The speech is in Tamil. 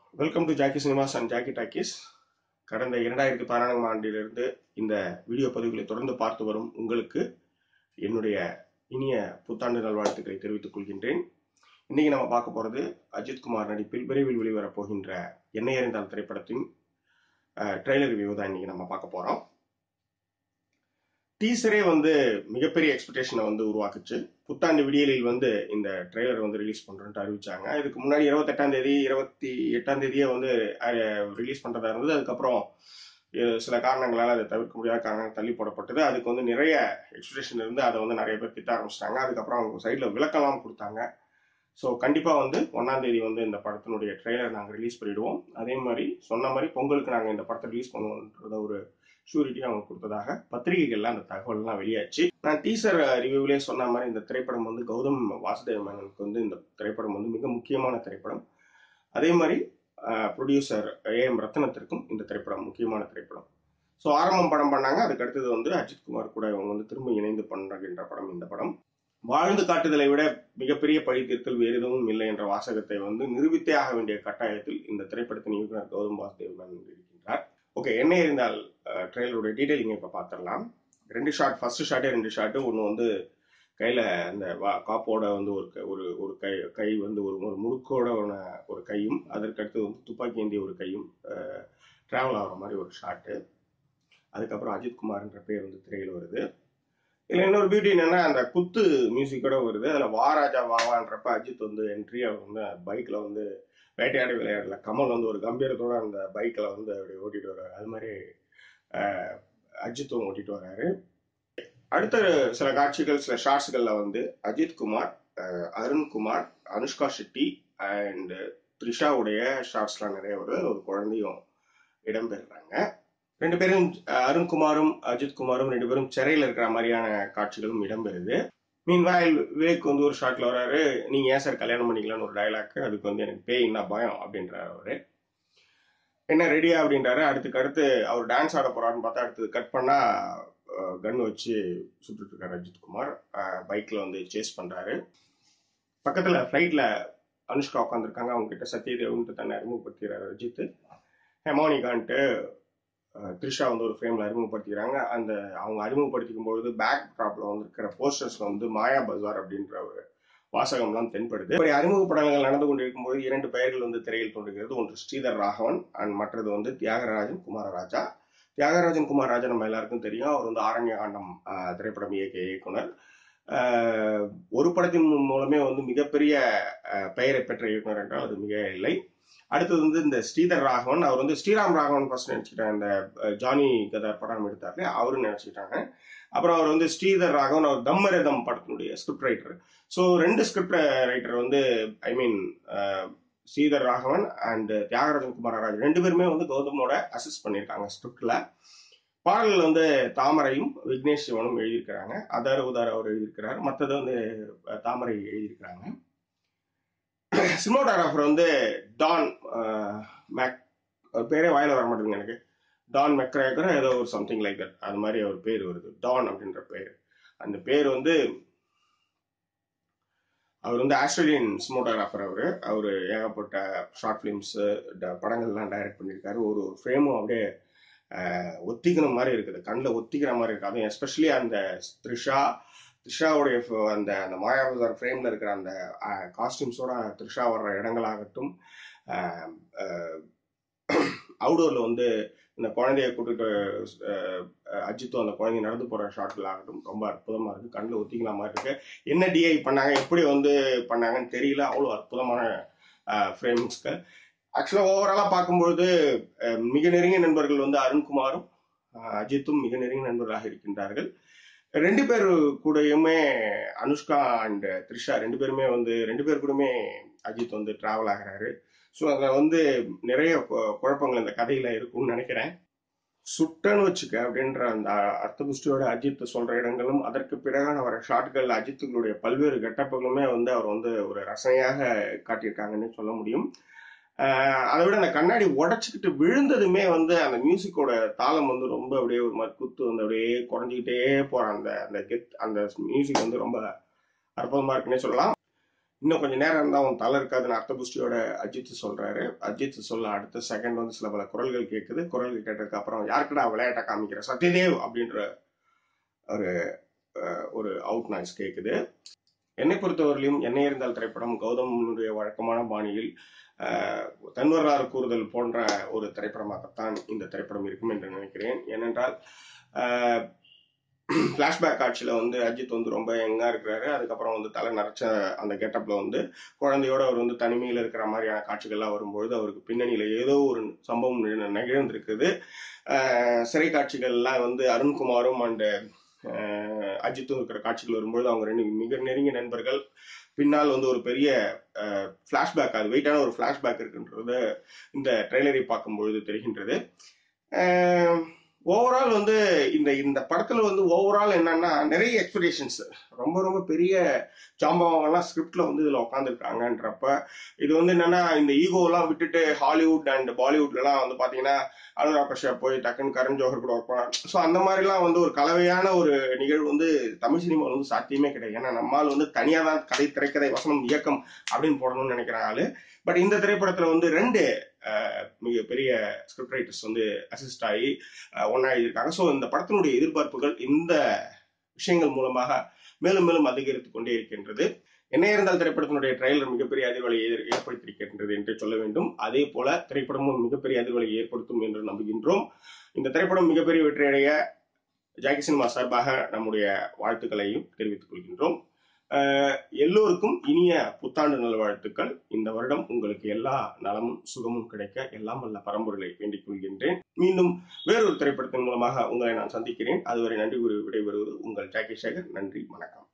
welcome to Jackie cinemas and Jackie talkies கடந்த இரண்டாயிரத்தி பதினான்காம் ஆண்டிலிருந்து இந்த வீடியோ பதிவுகளை தொடர்ந்து பார்த்து வரும் உங்களுக்கு என்னுடைய இனிய புத்தாண்டு நல்வாழ்த்துக்களை தெரிவித்துக் கொள்கின்றேன் இன்னைக்கு நம்ம பார்க்க போறது அஜித் குமார் நடிப்பில் விரைவில் வெளிவரப் போகின்ற என்னை அறிந்தால் திரைப்படத்தின் ட்ரெய்லர் ரிவ்யூ தான் இன்னைக்கு நம்ம பார்க்க போறோம் டீசரே வந்து மிகப்பெரிய எக்ஸ்பெக்டேஷனை வந்து உருவாக்குச்சு புத்தாண்டு விடியலில் வந்து இந்த ட்ரெய்லர் வந்து ரிலீஸ் பண்றோம்னு அறிவிச்சாங்க இதுக்கு முன்னாடி இருபத்தெட்டாம் தேதி இருபத்தி எட்டாம் தேதியே வந்து ரிலீஸ் பண்றதா இருந்தது அதுக்கப்புறம் அஹ், சில காரணங்களால அதை தவிர்க்க முடியாத காரணங்கள் தள்ளி போடப்பட்டது அதுக்கு வந்து நிறைய எக்ஸ்பெக்டேஷன் இருந்து அதை வந்து நிறைய பேர் திட்ட ஆரம்பிச்சிட்டாங்க அதுக்கப்புறம் அவங்க சைடில் விளக்கம்லாம் கொடுத்தாங்க ஸோ கண்டிப்பாக வந்து ஒன்றாம் தேதி வந்து இந்த படத்தினுடைய ட்ரெய்லர் நாங்கள் ரிலீஸ் பண்ணிடுவோம் அதே மாதிரி சொன்ன மாதிரி பொங்கலுக்கு நாங்கள் இந்த படத்தை ரிலீஸ் பண்ணுவோன்றத ஒரு ஷூரிட்டி அவங்க கொடுத்ததாக பத்திரிகைகள்ல அந்த தகவல்லாம் வெளியாச்சு நான் டீசர் ரிவ்யூவிலே சொன்ன மாதிரி இந்த திரைப்படம் வந்து கௌதம் வாசுதேவ மேனனுக்கு வந்து இந்த திரைப்படம் வந்து மிக முக்கியமான திரைப்படம் அதே மாதிரி ப்ரொடியூசர் ஏ எம் ரத்னத்திற்கும் இந்த திரைப்படம் முக்கியமான திரைப்படம் ஸோ ஆரம்பம் படம் பண்ணாங்க அதுக்கு அடுத்தது வந்து அஜித் குமார் கூட இவங்க வந்து திரும்ப இணைந்து பண்ணுகின்ற படம் இந்த படம் வாழ்ந்து காட்டுதலை விட மிகப்பெரிய பழி தீர்த்தல் வேறு எதுவும் இல்லை என்ற வாசகத்தை வந்து நிரூபித்தே ஆக வேண்டிய கட்டாயத்தில் இந்த திரைப்படத்தின் இயக்குனர் கௌதம் வாசுதேவ் மேனன் இருக்கின்றார் ஓகே என்ன இருந்தால் ட்ரெயிலருடைய டீடைலிங் இப்போ பார்த்துடலாம் ரெண்டு ஷாட் ஃபர்ஸ்ட் ஷாட்டே ரெண்டு ஷாட்டு ஒன்று வந்து கையில் அந்த வா காப்போட வந்து ஒரு க- ஒரு ஒரு கை கை வந்து ஒரு ஒரு முறுக்கோட ஒண்ணு- ஒரு கையும் அதற்கடுத்து வந்து துப்பாக்கி ஏந்திய ஒரு கையும் ட்ராவல் ஆகிற மாதிரி ஒரு ஷாட்டு அதுக்கப்புறம் அஜித் குமார்ன்ற பேர் வந்து திரையில் வருது இதில் இன்னொரு பியூட்டி என்னன்னா அந்த குத்து மியூசிக்கோட வருது அதில் வாராஜா வாவான்றப்ப அஜித் வந்து என்ட்ரி அவர் வந்து பைக்கில் வந்து வேட்டையாடி விளையாடல கமல் வந்து ஒரு கம்பீரத்தோட அந்த பைக்கில் வந்து அப்படி ஓட்டிட்டு வர்றாரு அது மாதிரி அஹ், அஜித்தும் ஓட்டிட்டு வர்றாரு அடுத்த சில காட்சிகள் சில ஷார்ட்ஸ்கள்ல வந்து அஜித் குமார் அஹ், அருண்குமார் அனுஷ்கா ஷெட்டி அண்ட் த்ரிஷாவுடைய ஷார்ட்ஸ்லாம் நிறைய வருது அதுல ஒரு குழந்தையும் இடம்பெறுறாங்க ரெண்டு பேரும் அஹ், அருண்குமாரும் அஜித் குமாரும் ரெண்டு பேரும் சிறையில் இருக்கிற மாதிரியான காட்சிகளும் இடம்பெறுது மீன்வாயில் விவேக் வந்து ஒரு ஷாட்ல வர்றாரு நீங்க ஏன் சார் கல்யாணம் பண்ணிக்கலாம்னு ஒரு டயலாக் அதுக்கு வந்து எனக்கு பேய்னா பயம் அப்படின்றாரு அவரு என்ன ரெடியா அப்படின்றாரு அடுத்துக்கு அடுத்து அவர் டான்ஸ் ஆட போறாருன்னு பார்த்தா அடுத்தது கட் பண்ணா கன் வச்சு சுட்டுட்டு இருக்காரு அஜித் குமார் பைக்ல வந்து சேஸ் பண்றாரு பக்கத்துல ஃபிளைட்ல அனுஷ்கா உட்காந்துருக்காங்க அவங்க கிட்ட சத்யதேவன்ட்டு தன்னை அறிமுகப்படுத்துகிறார் அஜித் ஹெமோனிகான்ட்டு அஹ், த்ரிஷா வந்து ஒரு ஃப்ரேம்ல அறிமுகப்படுத்திக்கிறாங்க அந்த அவங்க அறிமுகப்படுத்திக்கும் பொழுது பேக் ட்ராப்ல வந்து இருக்கிற போஸ்டர்ஸ்ல வந்து மாயா பஜார் அப்படின்ற ஒரு வாசகம்லாம் தென்படுது இப்படி அறிமுக படங்கள் நடந்து கொண்டிருக்கும் போது இரண்டு பெயர்கள் வந்து திரையில் தோன்றுகிறது ஒன்று ஸ்ரீதர் ராகவன் அண்ட் மற்றது வந்து தியாகராஜன் குமாரராஜா தியாகராஜன் குமாரராஜா நம்ம எல்லாருக்கும் தெரியும் அவர் வந்து ஆரண்ய காண்டம் ஆஹ், திரைப்படம் இயக்கிய இயக்குனர் ஆஹ், ஒரு படத்தின் மூலமே வந்து மிகப்பெரிய ஆஹ், பெயரை பெற்ற இயக்குனர் என்றால் அது மிக இல்லை அடுத்தது வந்து இந்த ஸ்ரீதர் ராகவன் அவர் வந்து ஸ்ரீராம் ராகவன் ஃபர்ஸ்ட் நினைச்சுக்கிட்டாங்க இந்த அஹ், ஜானி கதர் படம் எடுத்தாரு அவரும் நினைச்சுக்கிட்டாங்க அப்புறம் அவர் வந்து ஸ்ரீதர் ராகவன் அவர் தம்மரதம் படத்தினுடைய ஸ்கிரிப்ட் ரைட்டர் ஸோ ரெண்டு ஸ்கிரிப்ட் ரைட்டர் வந்து I mean Sridhar Raghavan and Thiagarajan Kumararaja ரெண்டு பேருமே வந்து கௌதமோட அசிஸ்ட் பண்ணியிருக்காங்க ஸ்கிரிப்ட்ல பாடல் வந்து தாமரையும் விக்னேஷ் சிவனும் எழுதியிருக்கிறாங்க அதர் உதார் அவர் எழுதியிருக்கிறார் மற்றது வந்து அஹ், தாமரை எழுதியிருக்கிறாங்க சினிமோட்டோகிராஃபர் வந்து டான் அஹ், மேக் அவர் பேரே வாயில வர மாட்டேங்குது எனக்கு டான் மெக்ரேக்கர் ஏதோ ஒரு சம்திங் லைக் தட் அது மாதிரி அவர் பேர் வருது டான் அப்படின்ற பேர் அந்த பேர் வந்து அவர் வந்து ஆஸ்திரேலியன் சினிமோட்டோகிராஃபர் அவர் அவர் ஏகப்பட்ட ஷார்ட் ஃபிலிம்ஸ் படங்கள்லாம் டைரக்ட் பண்ணியிருக்காரு ஒரு ஒரு ஃப்ரேமும் அப்படியே அஹ், ஒத்திக்கிற மாதிரி இருக்குது கண்ணில் ஒத்திக்கிற மாதிரி இருக்கு அதுவும் எஸ்பெஷலி அந்த த்ரிஷா த்ரிஷாவுடைய ஃப- அந்த அந்த மாயாவதார் ஃப்ரேம்ல இருக்கிற அந்த காஸ்டியூம்ஸோட த்ரிஷா வர்ற இடங்களாகட்டும் அவுடோர்ல வந்து இந்த குழந்தைய கூட்டிட்டு அஹ், அஹ், அஜித்தும் அந்த குழந்தை நடந்து போற ஷாட்கள் ஆகட்டும் ரொம்ப அற்புதமா இருக்கு கண்ணில் ஒத்திக்கிற மாதிரி இருக்கு என்ன டிஐ பண்ணாங்க எப்படி வந்து பண்ணாங்கன்னு தெரியல அவ்வளோ அற்புதமான ஃப்ரேமிங்ஸ்க்கு ஆக்சுவலாக ஓவராலாக பார்க்கும்பொழுது அஹ், மிக நெருங்கிய நண்பர்கள் வந்து அருண்குமாரும் அஹ், அஜித்தும் மிக நெருங்கிய நண்பர்களாக இருக்கின்றார்கள் ரெண்டு பேர் கூடயுமே அனுஷ்கா அண்ட் த்ரிஷா ரெண்டு பேருமே வந்து ரெண்டு பேர் கூடயுமே அஜித் வந்து டிராவல் ஆகுறாரு ஸோ அதில் வந்து நிறைய கு- குழப்பங்கள் இந்த கதையில இருக்கும்னு நினைக்கிறேன் சுட்டன்னு வச்சுக்க அப்படின்ற அந்த அர்த்த புஷ்டியோட அஜித் சொல்ற இடங்களும் அதற்கு பிறகான வர ஷாட்கள் அஜித்துகளுடைய பல்வேறு கெட்டப்புகளுமே வந்து அவர் வந்து ஒரு ரசனையாக காட்டியிருக்காங்கன்னு சொல்ல முடியும் ஆஹ் அதை விட அந்த கண்ணாடி உடைச்சுக்கிட்டு விழுந்ததுமே வந்து அந்த மியூசிக்கோட தாளம் வந்து ரொம்ப அப்படியே ஒரு மாதிரி குத்து வந்து அப்படியே குறைஞ்சிக்கிட்டே போற அந்த அந்த கெத் அந்த மியூசிக் வந்து ரொம்ப அற்புதமா இருக்குன்னே சொல்லலாம் இன்னும் கொஞ்சம் நேரம் இருந்தால் அவன் தலை இருக்காதுன்னு அர்த்த புஷ்டியோட அஜித் சொல்றாரு அஜித் சொல்ல அடுத்த செகண்ட் வந்து சில பல குரல்கள் கேட்குது குரல்கள் கேட்டதுக்கு அப்புறம் யாருக்குடா விளையாட்டை காமிக்கிற சத்யதேவ் அப்படின்ற ஒரு அஹ், ஒரு அவுட் நாய்ஸ் கேட்குது என்னை பொறுத்தவரையிலும் என்னை இருந்தால் திரைப்படம் கௌதமனுடைய வழக்கமான பாணியில் அஹ், தன் வரலாறு கூறுதல் போன்ற ஒரு திரைப்படமாகத்தான் இந்த திரைப்படம் இருக்கும் என்று நினைக்கிறேன் ஏனென்றால் ஃப்ளாஷ்பேக் காட்சியில் வந்து அஜித் வந்து ரொம்ப யங்கா இருக்கிறாரு அதுக்கப்புறம் வந்து தலை நரைச்ச அந்த கெட்டப்ல வந்து குழந்தையோட அவர் வந்து தனிமையில் இருக்கிற மாதிரியான காட்சிகள்லாம் வரும்பொழுது அவருக்கு பின்னணியில் ஏதோ ஒரு சம்பவம் நிக- நிகழ்ந்திருக்குது அஹ், சிறை காட்சிகள்லாம் வந்து அருண்குமாரும் அண்ட் அஜித்தும் இருக்கிற காட்சிகள் வரும்பொழுது அவங்க ரெண்டு மிக நெருங்கிய நண்பர்கள் பின்னால் வந்து ஒரு பெரிய ஃப்ளாஷ்பேக் அது வெயிட்டான ஒரு ஃப்ளாஷ்பேக் இருக்குன்றது இந்த ட்ரெய்லரை பார்க்கும்பொழுது தெரிகின்றது ஓவரால் வந்து இந்த இந்த படத்துல வந்து ஓவரால் என்னன்னா நிறைய எக்ஸ்பெக்டேஷன்ஸ் ரொம்ப ரொம்ப பெரிய ஜாம்பவங்கள்லாம் ஸ்கிரிப்ட்ல வந்து இதுல உட்காந்துருக்காங்கன்றப்ப இது வந்து என்னன்னா இந்த ஈகோலாம் விட்டுட்டு ஹாலிவுட் அண்ட் பாலிவுட்லாம் வந்து பாத்தீங்கன்னா அனுராக் கஷ்யப் போய் டக்குன்னு கரண் ஜோஹர் கூட ஒர்க் பண்ண ஸோ அந்த மாதிரிலாம் வந்து ஒரு கலவையான ஒரு நிகழ்வு வந்து தமிழ் சினிமாவில் வந்து சாத்தியமே கிடையாது ஏன்னா நம்மால் வந்து தனியாக தான் கதை திரைக்கதை வசனம் இயக்கம் அப்படின்னு போடணும்னு நினைக்கிற ஆளு பட் இந்த திரைப்படத்துல வந்து ரெண்டு அஹ், மிகப்பெரிய ஸ்கிரிப்ட் ரைட்டர்ஸ் வந்து அசிஸ்ட் ஆகி ஒன்றா எழுதியிருக்காங்க ஸோ இந்த படத்தினுடைய எதிர்பார்ப்புகள் இந்த விஷயங்கள் மூலமாக மேலும் மேலும் அதிகரித்துக் கொண்டே இருக்கின்றது என்ன இருந்தால் திரைப்படத்தினுடைய ட்ரைலர் மிகப்பெரிய அதிர்வலை ஏ- ஏற்படுத்தியிருக்கின்றது என்று சொல்ல வேண்டும் அதே போல திரைப்படமும் மிகப்பெரிய அதிர்வலை ஏற்படுத்தும் என்று நம்புகின்றோம் இந்த திரைப்படம் மிகப்பெரிய வெற்றியடைய ஜாக்கி சினிமா சார்பாக நம்முடைய வாழ்த்துக்களையும் தெரிவித்துக் கொள்கின்றோம் அஹ், எல்லோருக்கும் இனிய புத்தாண்டு நல்வாழ்த்துக்கள் இந்த வருடம் உங்களுக்கு எல்லா நலமும் சுகமும் கிடைக்க எல்லாம் வல்ல பரம்பொருளை வேண்டிக் கொள்கின்றேன் மீண்டும் வேறொரு திரைப்படத்தின் மூலமாக உங்களை நான் சந்திக்கிறேன் அதுவரை நன்றி கூறி விடைபெறுவது உங்கள் ஜாக்கி சேகர் நன்றி வணக்கம்